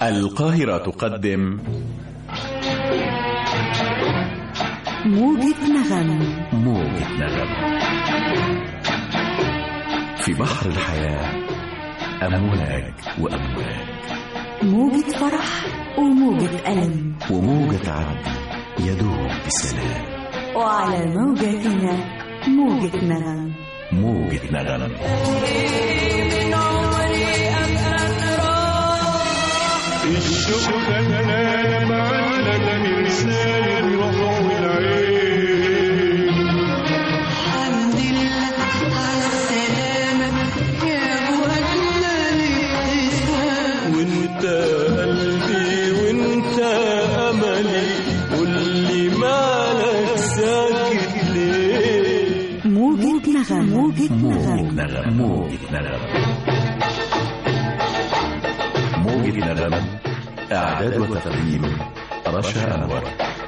القاهرة تقدم موجة نغم موجة نغم في بحر الحياة أمواج وأمواج موجة فرح وموجة ألم وموجة عدل يدوب بسلام وعلى موجتنا موجة نغم موجة نغم الشوق خلانا معلق مرسال الروح والعين الحمد لله على السلامة يا وهلا الابتسام وانت قلبي وانت املي قولي مالك ساكت ليه موجة نغم موجة موجة نغم نغم موجة نغم موجة نغم إعداد وتقديم رشا أنور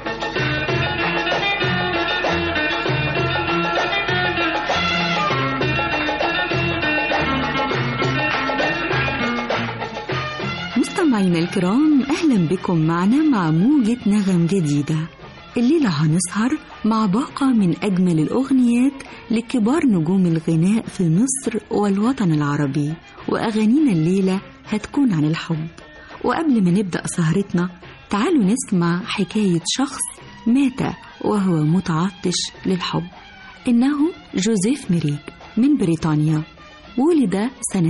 مستمعينا الكرام أهلا بكم معنا مع موجة نغم جديدة الليلة هنسهر مع باقة من أجمل الأغنيات لكبار نجوم الغناء في مصر والوطن العربي وأغانينا الليلة هتكون عن الحب وقبل ما نبدأ سهرتنا تعالوا نسمع حكاية شخص مات وهو متعطش للحب إنه جوزيف ميريك من بريطانيا ولد سنة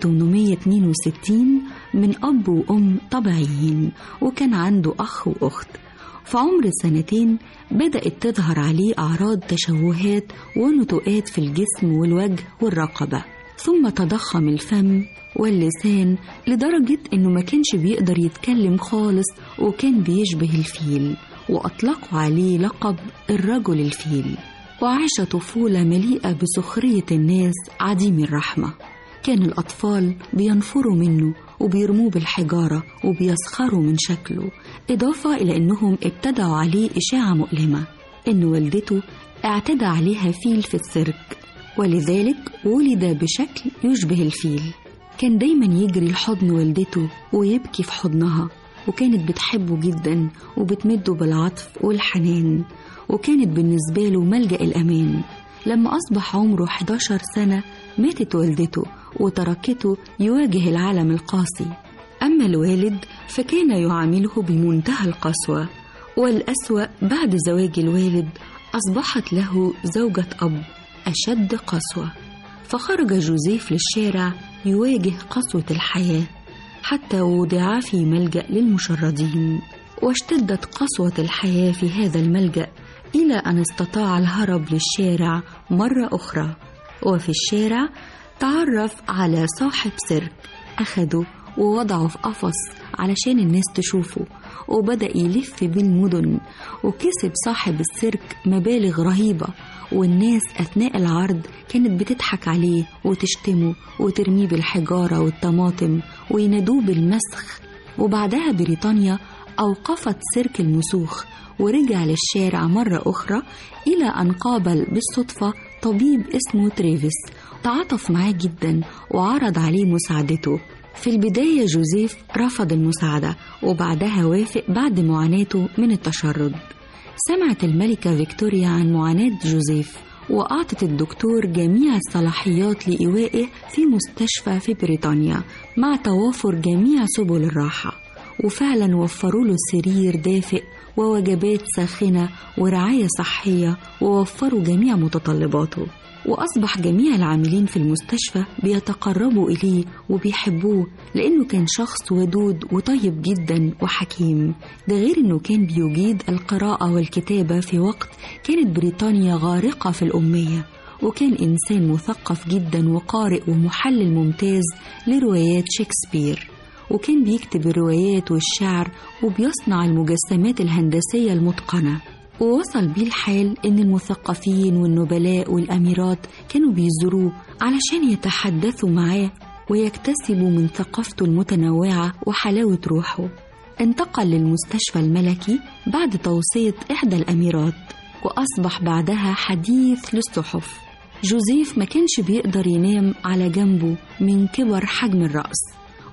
1862 من أب وأم طبيعيين وكان عنده أخ وأخت في عمر سنتين بدأت تظهر عليه أعراض تشوهات ونتوءات في الجسم والوجه والرقبة ثم تضخم الفم واللسان لدرجة إنه ما كانش بيقدر يتكلم خالص وكان بيشبه الفيل وأطلقوا عليه لقب الرجل الفيل وعاش طفولة مليئة بسخرية الناس عديم الرحمة كان الأطفال بينفروا منه وبيرموه بالحجارة وبيسخروا من شكله إضافة إلى أنهم ابتدعوا عليه إشاعة مؤلمة إن والدته اعتدى عليها فيل في السيرك ولذلك ولد بشكل يشبه الفيل كان دايما يجري لحضن والدته ويبكي في حضنها وكانت بتحبه جدا وبتمده بالعطف والحنان وكانت بالنسبة له ملجأ الأمان لما أصبح عمره 11 سنة ماتت والدته وتركته يواجه العالم القاسي أما الوالد فكان يعامله بمنتهى القسوة والأسوأ بعد زواج الوالد أصبحت له زوجة أب أشد قسوة فخرج جوزيف للشارع يواجه قسوة الحياة حتى وضع في ملجأ للمشردين واشتدت قسوة الحياة في هذا الملجأ إلى أن استطاع الهرب للشارع مرة أخرى وفي الشارع تعرف على صاحب سيرك أخده ووضعه في قفص علشان الناس تشوفه وبدأ يلف بالمدن وكسب صاحب السيرك مبالغ رهيبة والناس أثناء العرض كانت بتضحك عليه وتشتمه وترميه بالحجارة والطماطم وينادوه بالمسخ وبعدها بريطانيا أوقفت سيرك المسوخ ورجع للشارع مرة أخرى إلى أن قابل بالصدفة طبيب اسمه تريفيس تعاطف معاه جدا وعرض عليه مساعدته في البداية جوزيف رفض المساعدة وبعدها وافق بعد معاناته من التشرد سمعت الملكة فيكتوريا عن معاناة جوزيف وأعطت الدكتور جميع الصلاحيات لإيوائه في مستشفى في بريطانيا مع توافر جميع سبل الراحة وفعلا وفروا له سرير دافئ ووجبات ساخنة ورعاية صحية ووفروا جميع متطلباته وأصبح جميع العاملين في المستشفى بيتقربوا إليه وبيحبوه لأنه كان شخص ودود وطيب جدا وحكيم ده غير أنه كان بيجيد القراءة والكتابة في وقت كانت بريطانيا غارقة في الأمية وكان إنسان مثقف جدا وقارئ ومحلل ممتاز لروايات شكسبير وكان بيكتب الروايات والشعر وبيصنع المجسمات الهندسية المتقنة ووصل بيه الحال إن المثقفين والنبلاء والأميرات كانوا بيزوروه علشان يتحدثوا معاه ويكتسبوا من ثقافته المتنوعة وحلاوة روحه انتقل للمستشفى الملكي بعد توصية إحدى الأميرات وأصبح بعدها حديث للصحف جوزيف ما كانش بيقدر ينام على جنبه من كبر حجم الرأس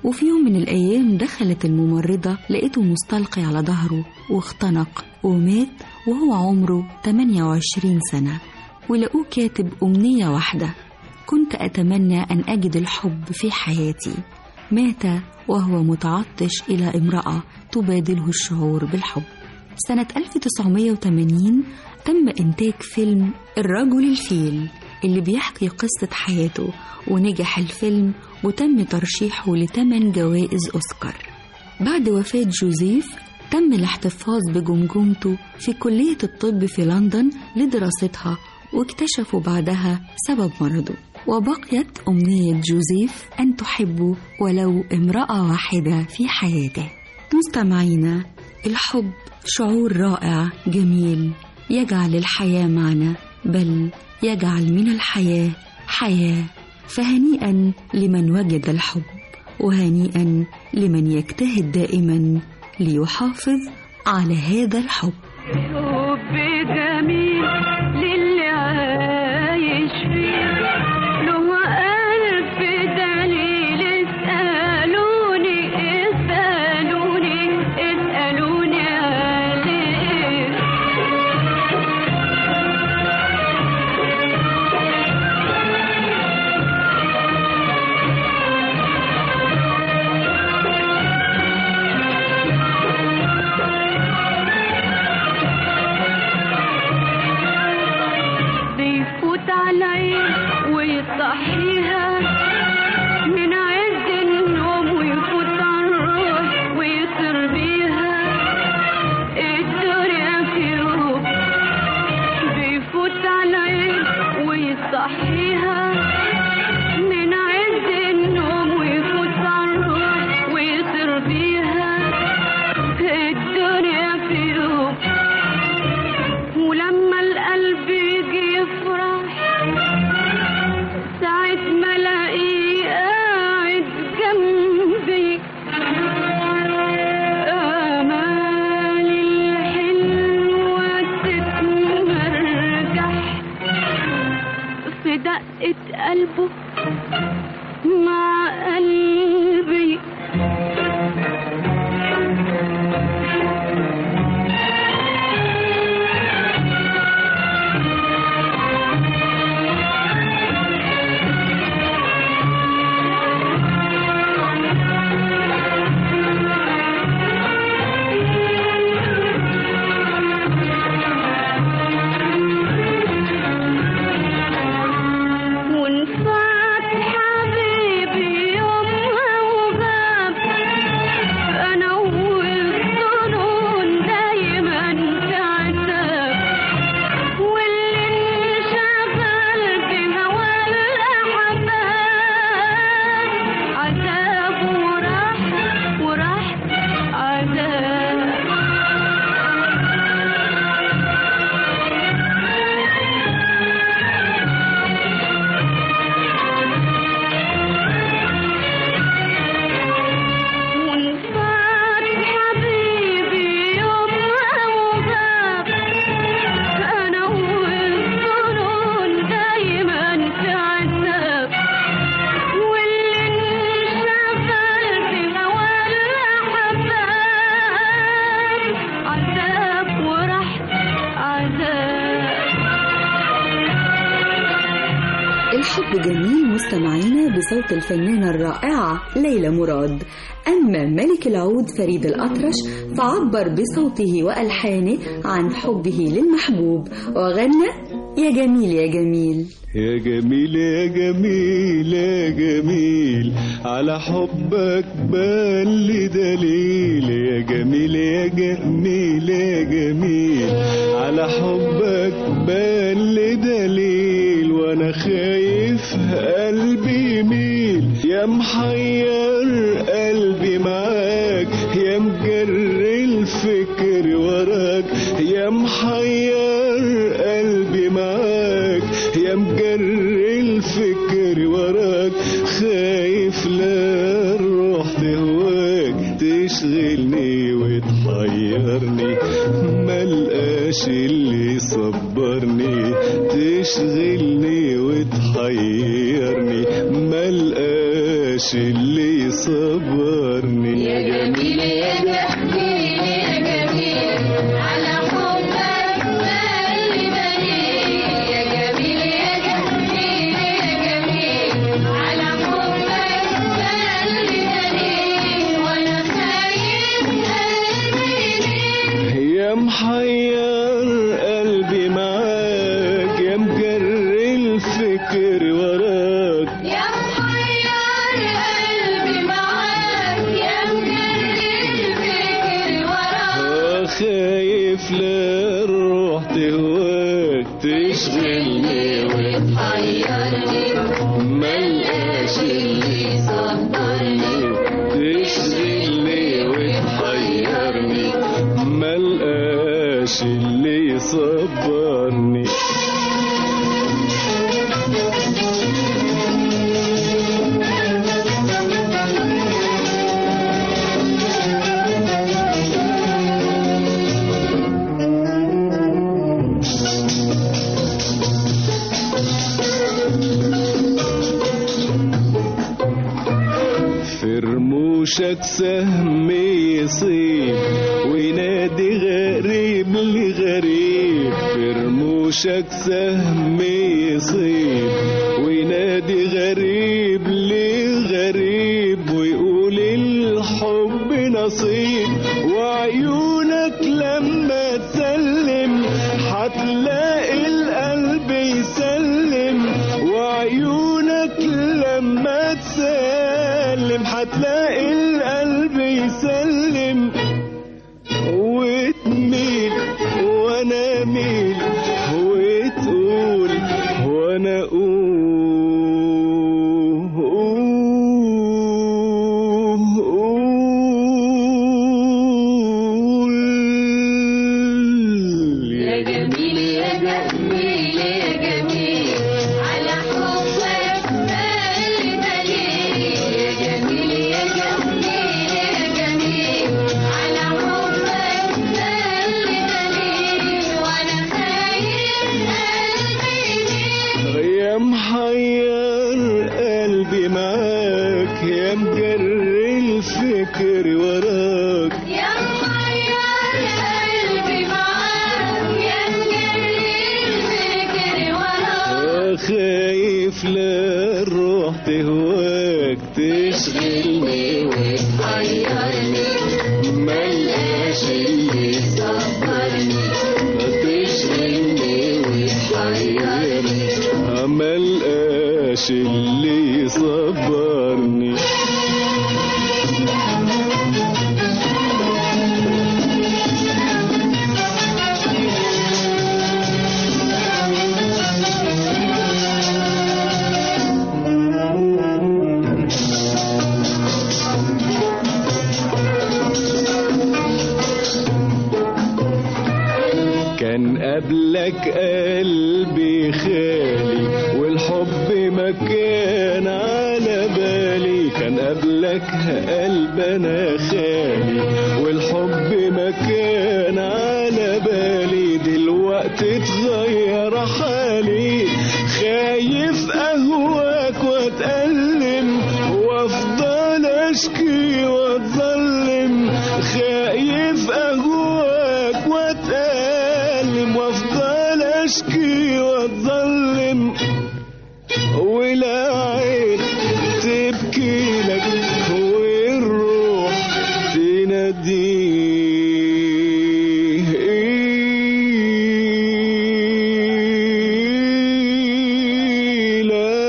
وفي يوم من الأيام دخلت الممرضة لقيته مستلقي على ظهره واختنق ومات وهو عمره 28 سنة ولقوه كاتب أمنية واحدة كنت أتمنى أن أجد الحب في حياتي مات وهو متعطش إلى امرأة تبادله الشعور بالحب سنة 1980 تم إنتاج فيلم الرجل الفيل اللي بيحكي قصة حياته ونجح الفيلم وتم ترشيحه لثمان جوائز أوسكار بعد وفاة جوزيف تم الاحتفاظ بجمجمته في كلية الطب في لندن لدراستها واكتشفوا بعدها سبب مرضه وبقيت أمنية جوزيف أن تحبوا ولو امرأة واحدة في حياته مستمعينا الحب شعور رائع جميل يجعل الحياة معنا بل يجعل من الحياة حياة فهنيئا لمن وجد الحب وهنيئا لمن يجتهد دائما ليحافظ على هذا الحب حب جميل للي عايش فيه له ألف دليل اسألوني اسألوني اسألوني عليه بيفوت على العين ويصحيها من عز النوم ويفوت على الروح ويطير بيها الدنيا في يوم بيفوت على العين ويصحيها من عز النوم ويفوت على الروح ويطير بيها الدنيا في يوم ولما القلب يجي يفرح ساعة ما الاقيه قاعد جنبي آمالي الحلوة تتمرجح في دقة قلبه مع قلبي ونفعت حبيبي يومها وغاب أنا والظنون دايما في عتاب واللي انشغل بهوى الأحباب عذاب وراح وراح عذاب ونفعت حبيبي يومها وغاب أنا والظنون دايما في عذاب واللي انشغل بهوى الأحباب عذاب وراح عذاب الحب جميل مستمعينا بصوت الفنانة الرائعة ليلى مراد أما ملك العود فريد الأطرش فعبر بصوته وألحانه عن حبه للمحبوب وغنى يا جميل يا جميل يا جميل يا جميل يا جميل على حبك بان لي دليل يا جميل يا جميل يا جميل على حبك بان لي دليل وانا خايف قلبي يميل يا محير قلبي معاك يا مجر الفكر وراك يا محير قلبي معاك يا مجر الفكر وراك خايف لا الروح تهواك تشغلني وتحيرني ملقاش اللي يصبرني تشغلني وتحيرني ملقاش ملقاش اللي يصبرني يا جميل يا جميل يا جميل على حبك قلبي مليء يا جميل يا جميل يا جميل على حبك قلبي مليء وانا خايف قلبي ليه يا محير قلبي معاك يا مجري الفكر وراك يا محير قلبي معاك يا مجري الفكر وراك آه خايف لا الروح تهواك تشغلني وتحيرني ملقاش اللي صبرني تشغلني وتحيرني ملقاش اللي يصبرني في رموشك سهم يصيب وينادي غريب لغريب في رموشك سهم يصيب وينادي غريب لغريب ويقول الحب نصيب وعيونك لما تسلم هتلاقي القلب يسلم وعيونك لما تسلم هتلاقي القلب يسلم وتميل وانا اميل وتقول وانا اقول يا جميل يا جميل يا جميل على حبك قلبي مليء يا جميل يا جميل يا جميل على حبك قلبي مليء وانا خايف قلبي ليه يا محير قلبي معاك يا مجري الفكر وراك يا محير قلبي معاك يا مجري الفكر وراك آه خايف لا الروح تهواك تشغلني وتحيرني ملقاش اللي صبرني تشغلني وتحيرني ملقاش اللي يصبرني كان قبلك قلبي خالي والحب ما كان على بالي كان قبلك قلب انا خالي والحب ما كان على بالي دلوقتي اتغير حالي خايف اهواك واتألم وافضل اشكي واتظلم خايف اهواك واتألم وافضل اشكي واتظلم ولا عين تبكي لك والروح تناديه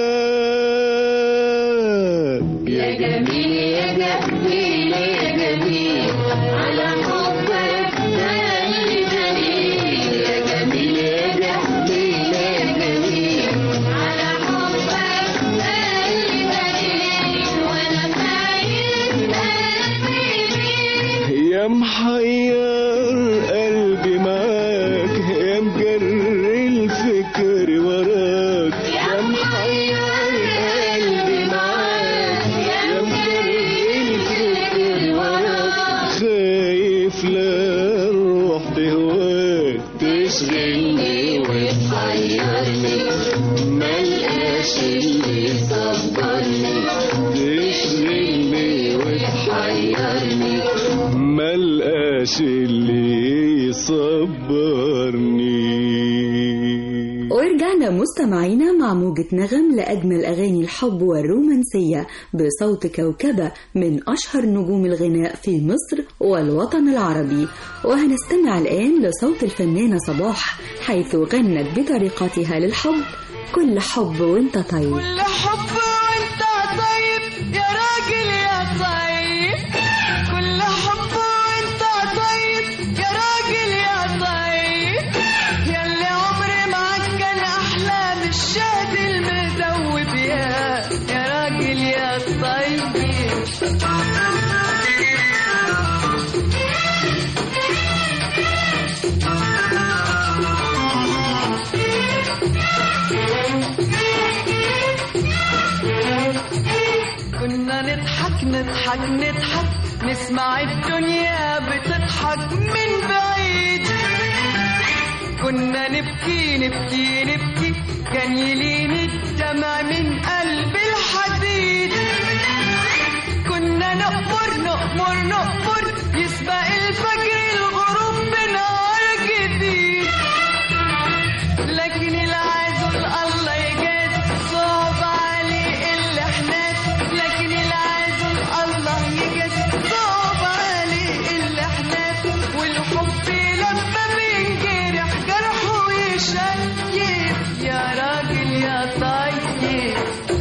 لك يا جميل يا جميل يا جميل على حبك قلبي مليء يا جميل يا جميل يا جميل على حبك قلبي مليء وانا خايف قلبي ليه يا محير قلبي معاك يا مجري الفكر وراك يا محير قلبي معاك يا مجري الفكر وراك خايف لا الروح تهواك تشغلني وتحيرني ملقاش اللي صبرني تشغلني بلاش اللي يصبرني ورجعنا مستمعينا مع موجة نغم لأجمل أغاني الحب والرومانسية بصوت كوكبة من أشهر نجوم الغناء في مصر والوطن العربي وهنستمع الآن لصوت الفنانة صباح حيث غنت بطريقتها للحب كل حب وانت طيب كل حب وانت طيب يا راجل يا طيب كل حب وانت طيب يا راجل يا طيب ياللي عمري معاك كان احلى من الشهد المدوب يا يا راجل يا طيب كنا نضحك نضحك نضحك نسمع الدنيا بتضحك من بعيد كنا نبكي نبكي نبكي كان يلين الدمع من قلب الحديد كنا نقمر نقمر نقمر يسبق الفجر الغروب بنهار جديد لكن العازل الله يجاز صعب عليه الاحناس لكن العازل الله يجاز صعب عليه الاحناس والحب لما بينجرح جرحه يشيب يا راجل يا طيب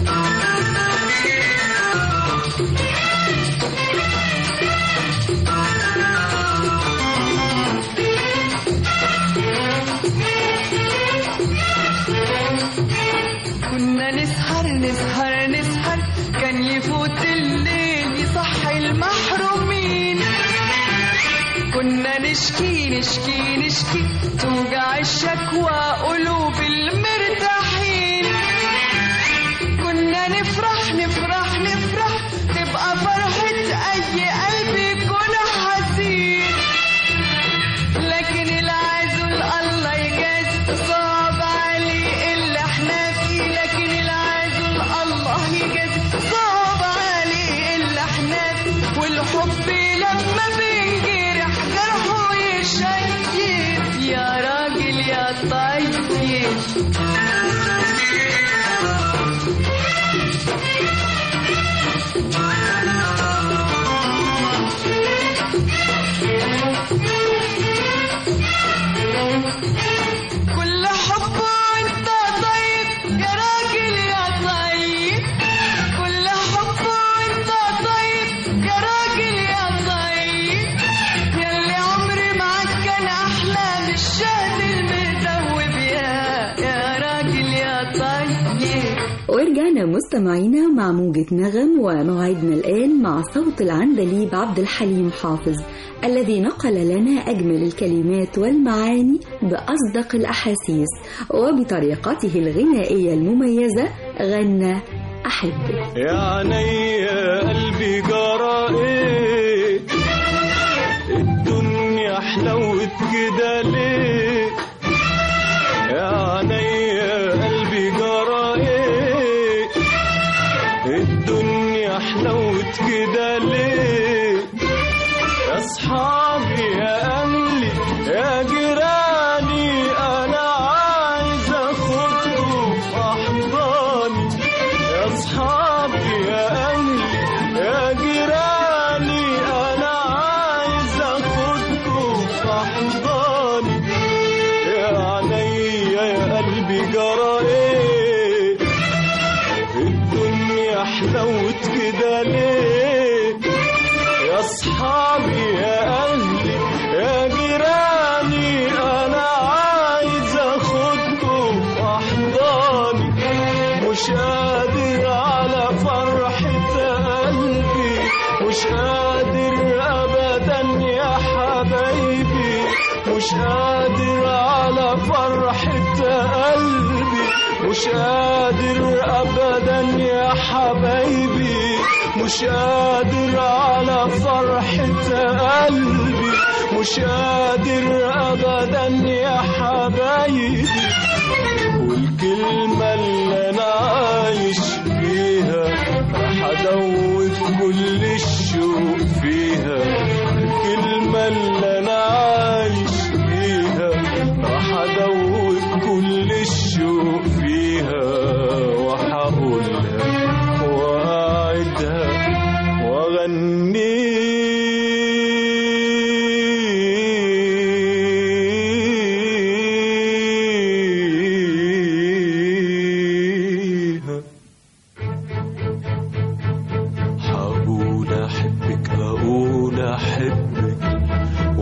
كنا نسهر نسهر نسهر كان يفوت الليل يصحي المحرومين كنا نشكي نشكي نشكي توجع الشكوى قلوب المرتاحين كنا نفرح نفرح نفرح تبقى فرحة أي قلب يكون حزين لكن العزل الله يجاز صعب عليه اللي احنا فيه لكن العزل الله يجاز صعب عليه اللي احنا فيه والحب لما بينجرح جرحه يشيب يا راجل يا طيب كل حب وانت طيب يا راجل يا طيب كل حب وانت طيب يا راجل يا طيب ياللي عمري معاك كان احلى من الشهد المدوب يا يا راجل يا طيب ورجعنا مستمعينا مع موجة نغم وموعدنا الآن مع صوت العندليب عبد الحليم حافظ الذي نقل لنا أجمل الكلمات والمعاني بأصدق الأحاسيس وبطريقته الغنائية المميزة غنى أحبك يا عيني قلبي جرى ايه الدنيا حلوت كده ليه يا عيني قلبي جرى ايه الدنيا حلوت كده ليه يا اصحابي يا اهلي يا جيراني انا عايز اخدكم في احضاني يا اصحابي يا اهلي يا جيراني انا عايز اخدكم في احضاني يا عينيا يا قلبي جرى ايه الدنيا حلوت كده ليه يا اصحابي يا اهلي يا جيراني انا عايز اخدكم في احضاني مش قادر على فرحة قلبي مش قادر ابدا يا حبايبي مش قادر على فرحة قلبي مش قادر ابدا يا حبايبي مش قادر على فرحة قلبي مش قادر ابدا يا حبايبي والكلمة اللي انا عايش بيها هدوب كل الشوق فيها الكلمة اللي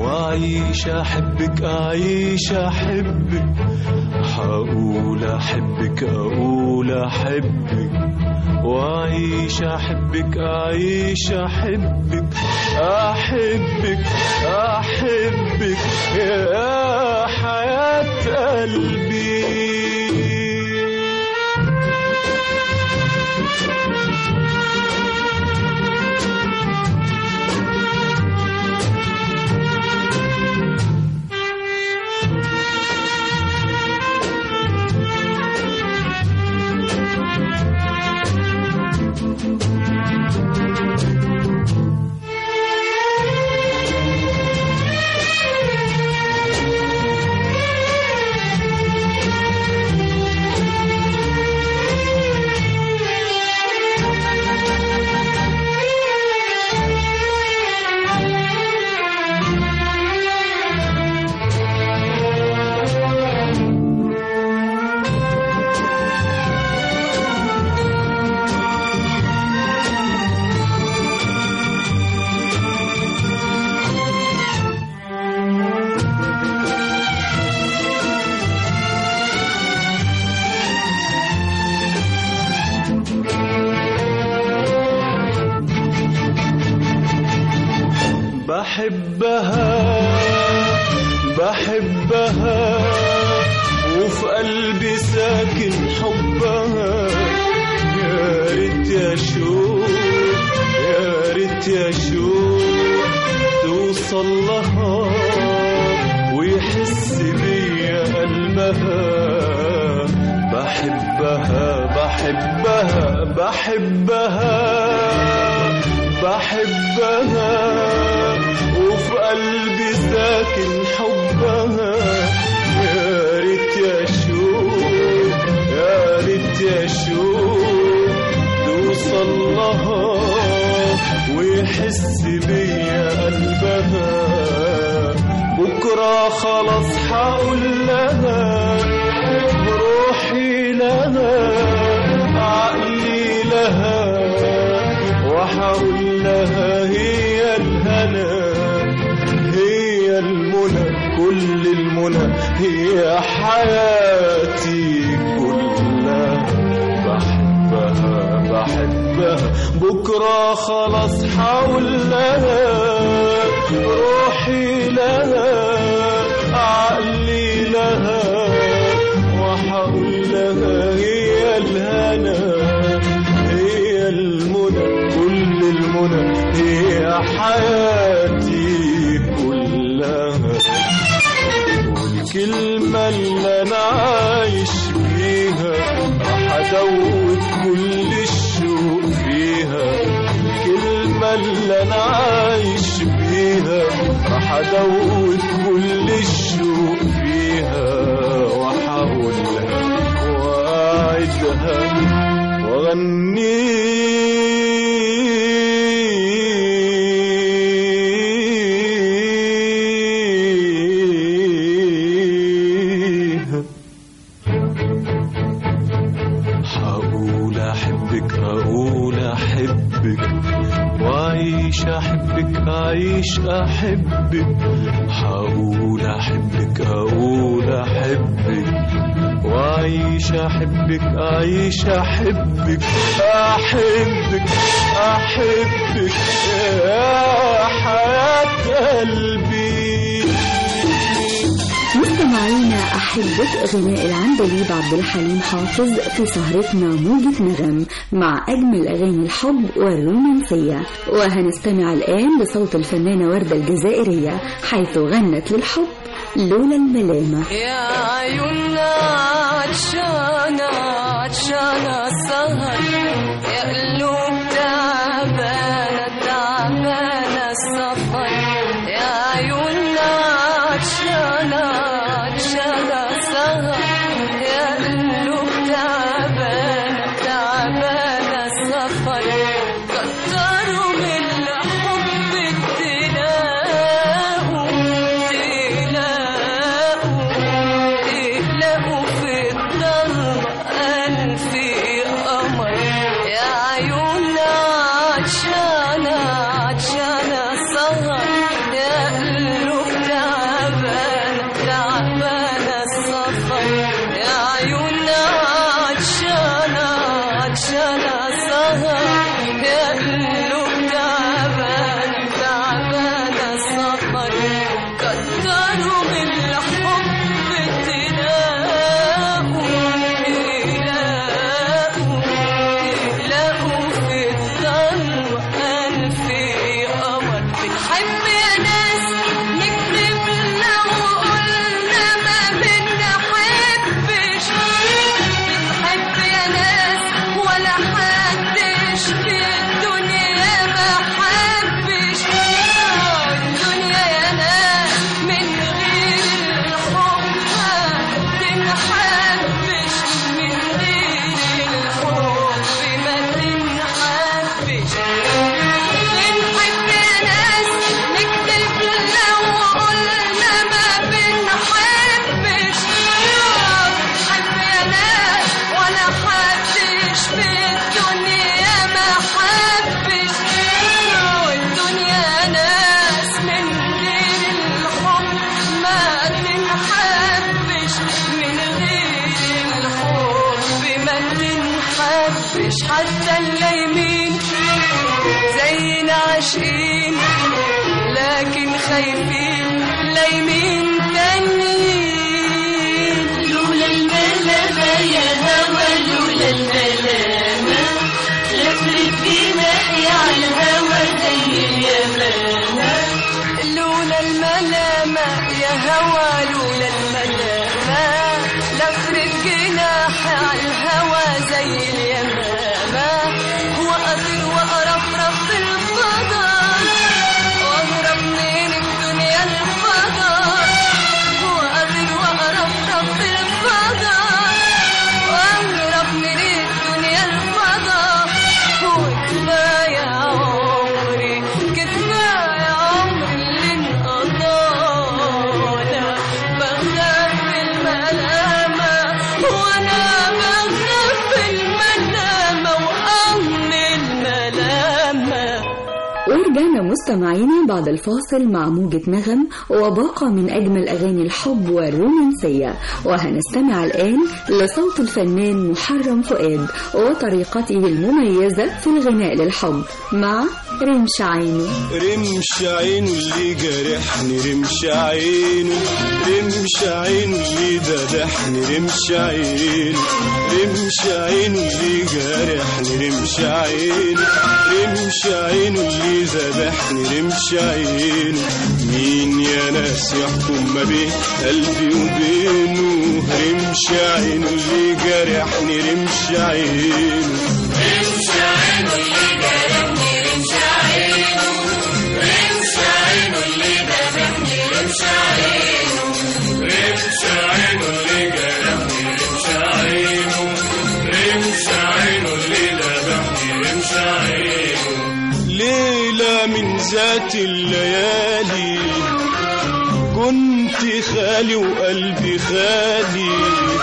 وأعيش أحبك أعيش أحبك حقول أحبك أقول أحبك وأعيش أحبك أعيش أحبك أحبك أحبك يا حياة قلبي بحبها بحبها وفي قلبي ساكن حبها يا ريت يا شوق يا ريت يا شوق توصل لها ويحس بيا قلبها بحبها بحبها بحبها بحبها وفي قلبي ساكن حبها يا ريت يا شوق يا ريت يا شوق توصل لها ويحس بيا قلبها بكرة خلاص حقول لها بروحي لها عقلي لها وحقول لها هي الهنا هي المنى كل المنى هي حياتي كلها بحبها بحبها بكرة خلاص حقول لها روحي لها عقلي لها وحقول لها هي الهنا هي المنى كل المنى هي حياتي كلها والكلمة اللي أنا عايش بيها هدوت كل الشوق فيها الكلمة اللي أنا عايش بيها هدوت كل الشوق فيها وحاولها وأعدها وأغنيها هقول أحبك هقول أحبك وأعيش أحبك أعيش أحبك هقول أحبك هقول أحبك وأعيش أحبك أعيش أحبك أحبك أحبك يا حياة قلبي مستمعينا أحبة غناء العندليب عبد الحليم حافظ في سهرتنا موجة نغم مع أجمل أغاني الحب والرومانسية وهنستمع الآن لصوت الفنانة وردة الجزائرية حيث غنت للحب لولا الملامة يا عيوننا عطشانة عطشانة سهر يا قلوب تعبانة تعبانة السفر يا عيوننا عطشانة عطشانة سهر يا قلوب تعبانة تعبانة السفر كتروا من الحب تلاقوا تلاقوا تلاقوا في الضلمة ألف قمر يا عيون كتروا من الحب تلاقوا تلاقوا تلاقوا في الضلمة ألف قمر بنحب يا ناس نكتب لو قلنا ما بنحبش بنحب يا ناس ولا حدش في الدنيا ما حبش الدنيا يا ناس من غير الحب ما تنحبش من غير الحب ما تنحبش بنحب يا ناس نكتب لو قلنا ما بنحبش بنحب يا ناس ولا حدش في الدنيا ما حبش والدنيا ناس من غير الحب ما تنحبش من غير الحب ما تنحبش حتى اللايمين زينا عاشقين لكن خايفين لايمين تانيين لولا الملامة يا هوى لولا الملامة لفت جناحي على الهوى زي اليمامة لولا الملامة يا هوى لولا الملامة لفرد جناحي على الهوى زي اليمامة وأطير وأرفرف في الفضاء وأهرب من الدنيا الفضاء وأطير وأرفرف في الفضاء وأهرب من الدنيا الفضاء وكفاية عمري كفاية عمري اللي انقضانا بخاف الملامة وأنا بخاف الملامة وأم الملامة ورجعنا مستمعينا بعد الفاصل مع موجة نغم وباقة من أجمل أغاني الحب والرومانسية وهنستمع الآن لصوت الفنان محرم فؤاد وطريقته المميزة في الغناء للحب مع رمش عينه رمش عينه اللي جرحني رمش عينه رمش عينه اللي ذبحني رمش عينه رمش عينه اللي جرحني رمش عينه رمش عينه اللي ذبحني رمش عينه مين يا ناس يحكم ما بين قلبي وبينه رمش عينه اللي جرحني رمش عينه ليلة من ذات الليالي كنت خالي وقلبي خالي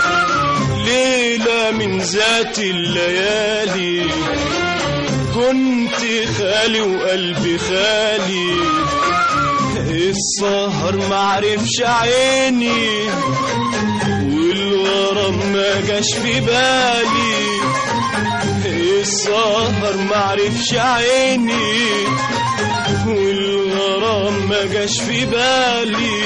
ليلة من ذات الليالي كنت خالي وقلبي خالي السهر معرفش عيني والغرام ما جاش في بالي السهر معرفش عيني والغرام ما جاش في بالي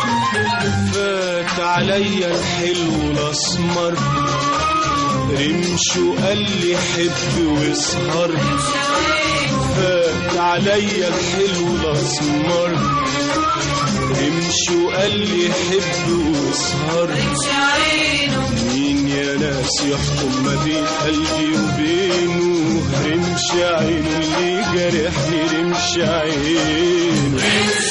فات عليا الحلو الاسمر رمش وقال لي حب واسهر فات عليا الحلو الاسمر رمش وقال لي حب واسهر مين يا ناس يحكم ما بين قلبي وبينه رمش عينه اللي جرحني رمش عينه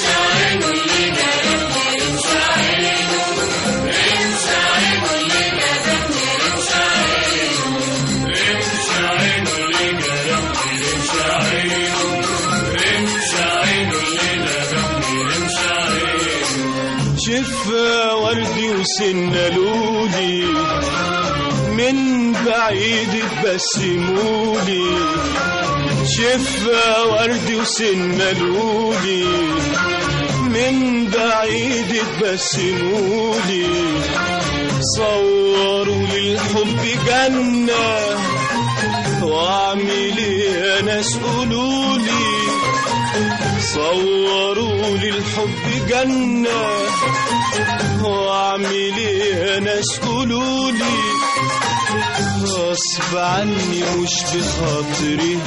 شفا وردي وسنة لولي من بعيد تبسمولي شفا وردي وسنة لولي من بعيد تبسمولي صوروا للحب جنة واعمل ايه يا ناس قولولي صوروا لي الحب جنة واعمل ايه ناس قولوا لي غصب عني مش بخاطري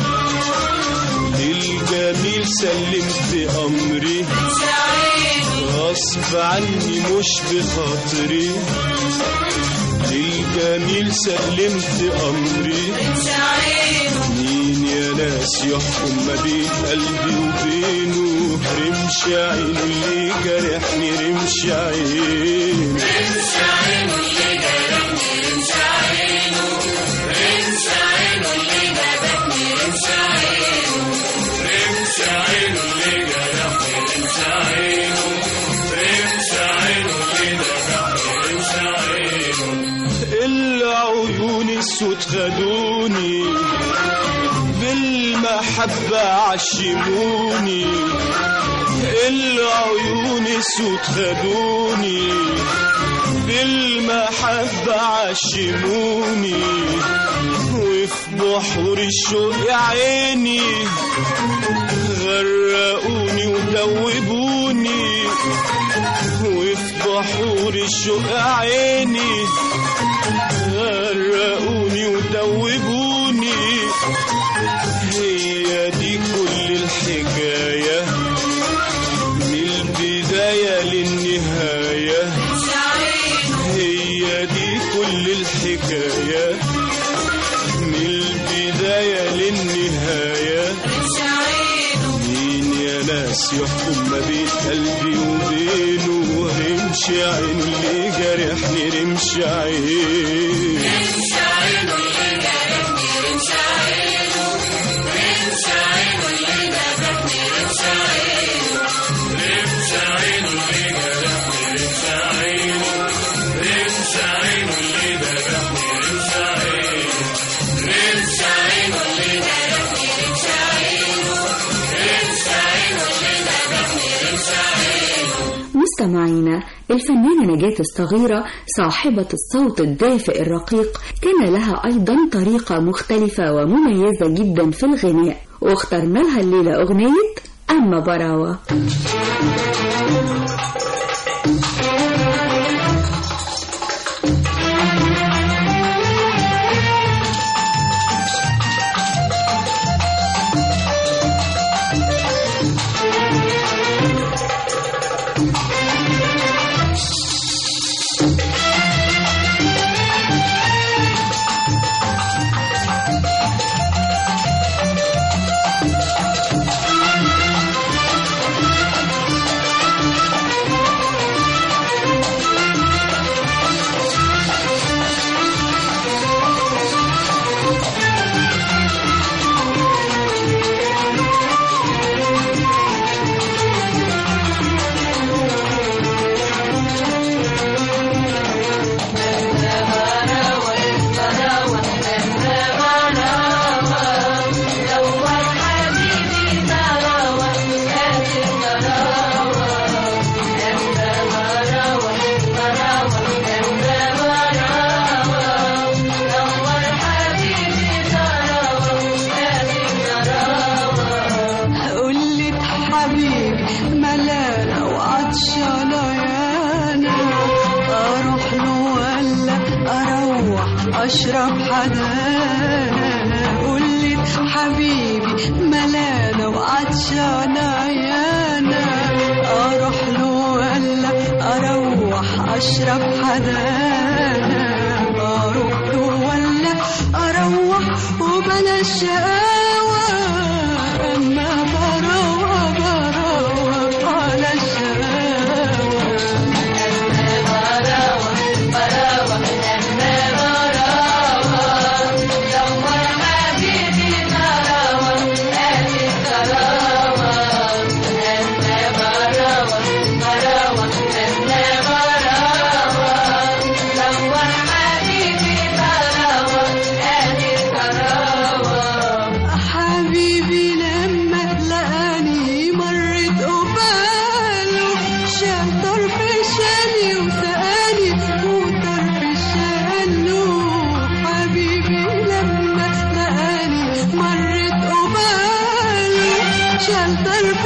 للجميل سلمت امري غصب عني مش بخاطري للجميل سلمت امري مين يا ناس يحكم ما بين قلبي وبينه رمش عينه اللي جرحني رمش عينه العيون السود خدوني بالمحبة عشموني العيون السود خدوني بالمحبة عشموني وفي بحور الشوق يا عيني غرقوني ودوبوني وفي بحور الشوق يا عيني غرقوني ودوبوني هي دي كل الحكاية من البداية للنهاية هي دي كل الحكاية من البداية للنهاية مين يا ناس يحكم ما بين قلبي وبينه رمش عينه اللي جرحني رمش عينه مستمعينا الفنانة نجاة الصغيرة صاحبة الصوت الدافئ الرقيق كان لها أيضا طريقة مختلفة ومميزة جدا في الغناء واخترنا لها الليلة أغنية أما براوة قلت حبيبي ملانة وعطشانة يانا أروح له ولا أروح أشرب حدانا قلت حبيبي ملانة وعطشانة يانا أروح له ولا أروح أشرب حدانا أروح له ولا أروح وبلا شقاوة أما براوة براوة على الشقاوة حبيبي لما لقاني مرت قباله شال طرف شالي وسقاني وطرف شاله حبيبي لما لقاني مرت قباله شال طرف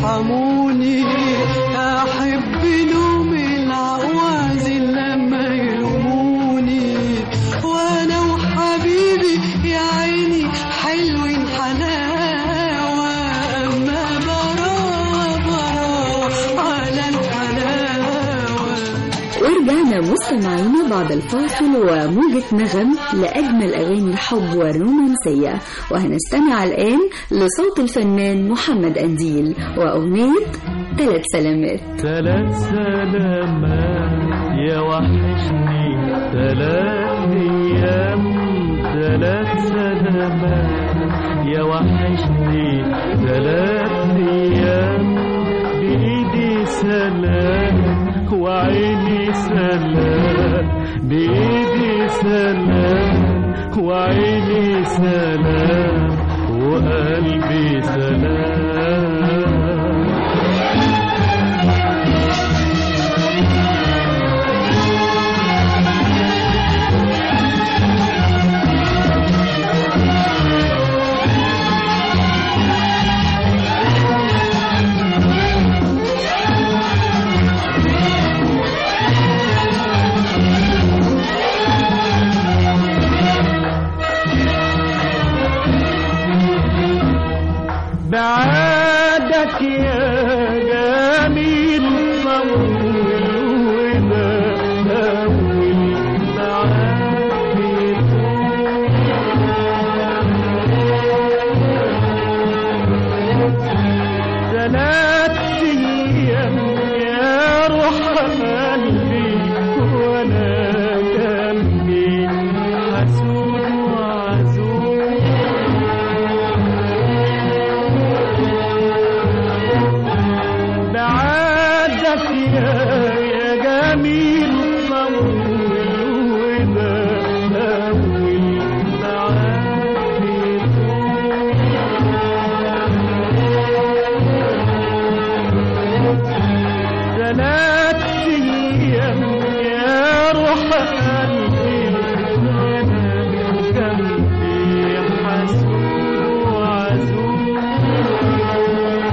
ارحموني احب نوم العوازل لما يلوموني وانا وحبيبي يا عيني حلوين حلاوه اما براوه براوه على الحلاوه ورجعنا مستمعينا بعد الفاصل وموجة نغم لأجمل أغاني الحب والرومانسية وهنستمع الآن لصوت الفنان محمد أنديل وأغنية ثلاث سلامات ثلاث سلامات يا وحشني ثلاث ايام ثلاث سلامات يا وحشني ثلاث ايام بايدي سلام وعيني سلام بايدي سلام وعيني سلام وقلبي سلام بعادك يا جميل طول وده أول بعادك ثلاث أيام يا روح قلبي وأنا جنبي حسود وعزوز بعادك يا يا جميل طول وده أول بعادك ثلاث أيام يا روح قلبي أنا جنبي حسود وعزوز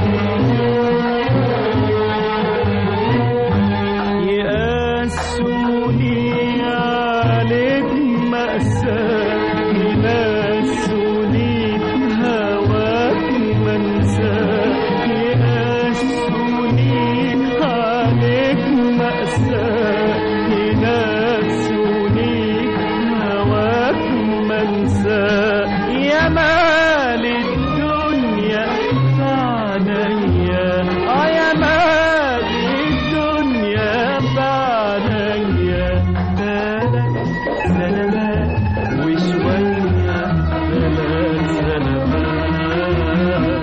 يقاسوني عليك مأساة ينسوني هواك منساة يقاسوني عليك مأساة ينسوني هواك منساة يا مال الدنيا فعليا اه يا مال الدنيا فعليا ثلاث سلامات وشوية ثلاث سلامات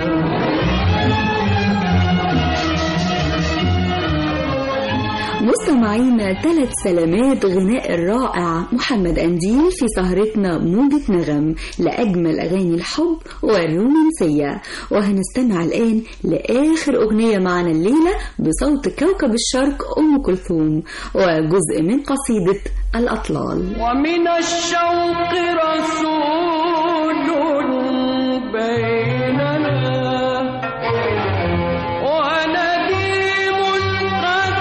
مستمعينا ثلاث سلامات غناء الرائع محمد أنديل في سهرتنا موجة نغم لأجمل أغاني الحب والرومانسية وهنستمع الآن لآخر أغنية معنا الليلة بصوت كوكب الشرق أم كلثوم وجزء من قصيدة الأطلال ومن الشوق رسول بيننا ونديم قد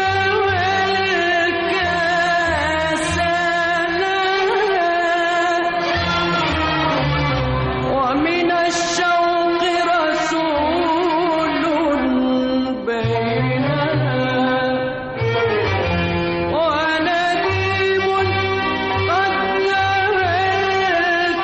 الكاسنا ومن الشوق رسول بيننا ونديم قد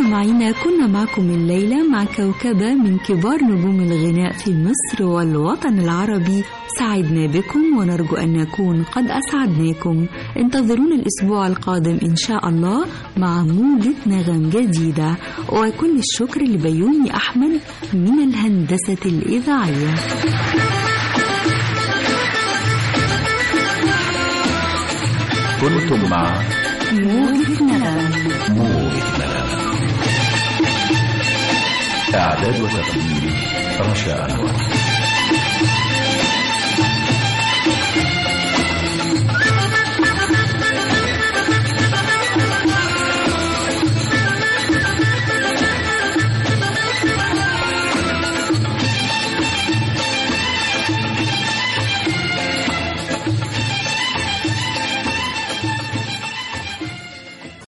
مستمعينا كنا معكم الليلة مع كوكبة من كبار نجوم الغناء في مصر والوطن العربي سعدنا بكم ونرجو أن نكون قد أسعدناكم انتظرونا الأسبوع القادم إن شاء الله مع موجة نغم جديدة وكل الشكر لبيومي أحمد من الهندسة الإذاعية كنتم مع موجة نغم موجة نغم إعداد وتقديم رشا أنور